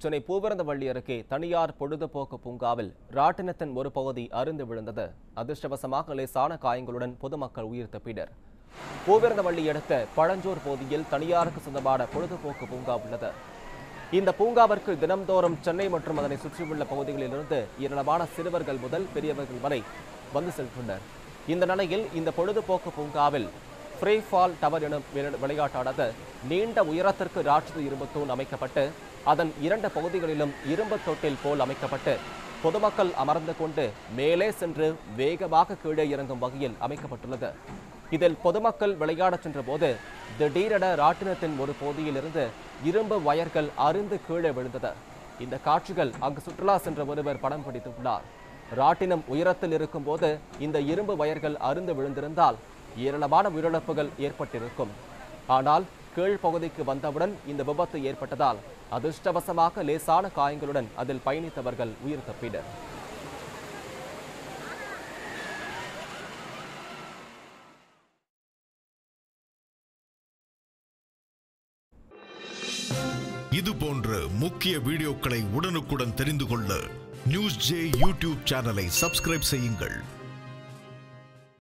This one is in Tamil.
சென்னை பூவிருந்தவள்ளி அருகே தனியார் பொழுதுபோக்கு பூங்காவில் ராட்டினத்தின் ஒரு பகுதி அருந்து விழுந்தது அதிர்ஷ்டவசமாக லேசான காயங்களுடன் பொதுமக்கள் உயிர் தப்பினர் பூவிருந்தவள்ளி அடுத்த பழஞ்சூர் பகுதியில் தனியாருக்கு சொந்தமான பொழுதுபோக்கு பூங்கா உள்ளது இந்த பூங்காவிற்கு தினம்தோறும் சென்னை மற்றும் அதனை சுற்றியுள்ள பகுதிகளிலிருந்து ஏராளமான சிறுவர்கள் முதல் பெரியவர்கள் வரை வந்து செல்கின்றனர் இந்த நிலையில் இந்த பொழுதுபோக்கு பூங்காவில் ஃப்ரீ ஃபால் டவர் எனும் விளை- விளையாட்டானது நீண்ட உயரத்திற்கு ராட்சத இரும்பு தூண் அமைக்கப்பட்டு அதன் இரண்டு பகுதிகளிலும் இரும்பு தொட்டில் போல் அமைக்கப்பட்டு பொதுமக்கள் அமர்ந்து கொண்டு மேலே சென்று வேகமாக கீழே இறங்கும் வகையில் அமைக்கப்பட்டுள்ளது இதில் பொதுமக்கள் விளையாடச் சென்றபோது திடீரென ராட்டினத்தின் ஒரு பகுதியிலிருந்து இரும்பு வயர்கள் அருந்து கீழே விழுந்தது இந்த காட்சிகள் அங்கு சுற்றுலா சென்ற ஒருவர் படம் பிடித்துள்ளார் ராட்டினம் உயரத்தில் இருக்கும்போது இந்த இரும்பு வயர்கள் அருந்து விழுந்திருந்தால் ஏராளமான உயிரிழப்புகள் ஏற்பட்டிருக்கும் ஆனால் கீழ்ப்பகுதிக்கு வந்தவுடன் இந்த விபத்து ஏற்பட்டதால் அதிர்ஷ்டவசமாக லேசான காயங்களுடன் அதில் பயணித்தவர்கள் உயிர் தப்பினர் இது போன்ற முக்கிய வீடியோக்களை உடனுக்குடன் தெரிந்து கொள்ள நியூஸ் ஜே யூடியூப் சேனலை சப்ஸ்கிரைப் செய்யுங்கள்